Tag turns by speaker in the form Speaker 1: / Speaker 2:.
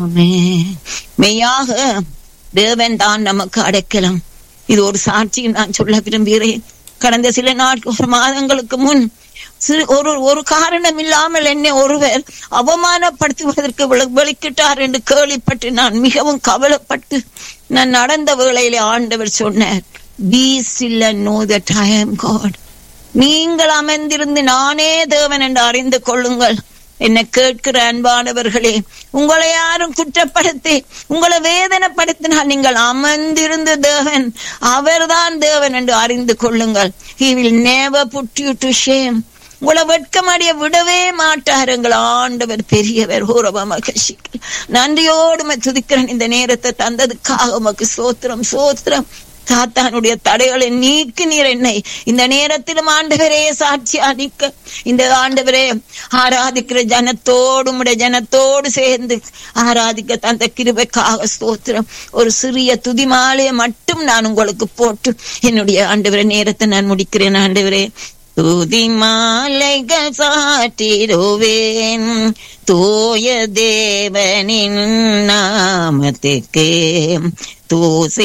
Speaker 1: ஆமென். மெய்யாக தேவன் தான் நமக்கு அடைக்கலம் இது ஒரு சாட்சி நான் சொல்ல விரும்புகிறேன் கடந்த சில நாட்கள் ஒரு மாதங்களுக்கு முன் சிறு ஒரு ஒரு காரணம் இல்லாமல் என்னை ஒருவர் அவமானப்படுத்துவதற்கு விள- வெளிக்கிட்டார் என்று கேள்விப்பட்டு நான் மிகவும் கவலைப்பட்டு நான் நடந்த வேளையிலே ஆண்டவர் சொன்னார் be still know that I am God நீங்கள் அமர்ந்திருந்து நானே தேவன் என்று அறிந்து கொள்ளுங்கள் என்னை கேட்கிற அன்பானவர்களே உங்களை யாரும் குற்றப்படுத்தி உங்களை வேதனைப்படுத்தினால் நீங்கள் அமர்ந்திருந்த தேவன் அவர்தான் தேவன் என்று அறிந்து கொள்ளுங்கள் he will never put you to shame உங்களை வெட்கமடைய விடவே மாட்டார் எங்கள் ஆண்டவர் பெரியவர் ஹோரப மகஷிக்கு நன்றியோடு உம்மை துதிக்கிறேன் இந்த நேரத்தை தந்ததுக்காக உமக்கு சோத்திரம் சோத்திரம் சாத்தானுடைய தடைகளை நீக்கி நீர் என்னை இந்த நேரத்திலும் ஆண்டவரே சாட்சியா நிற்க இந்த ஆண்டவரே ஆராதிக்கிற ஜனத்தோடு உடைய ஜனத்தோடு சேர்ந்து ஆராதிக்க தந்த கிருபைக்காக ஸ்தோத்திரம் ஒரு சிறிய துதிமாலையை மட்டும் நான் உங்களுக்கு போட்டு என்னுடைய ஆண்டவரே நேரத்தை நான் முடிக்கிறேன் ஆண்டவரே துதி மாலைகள் சாட்டிடுவேன் தூய தேவனின் நாமத்துக்கு தூசி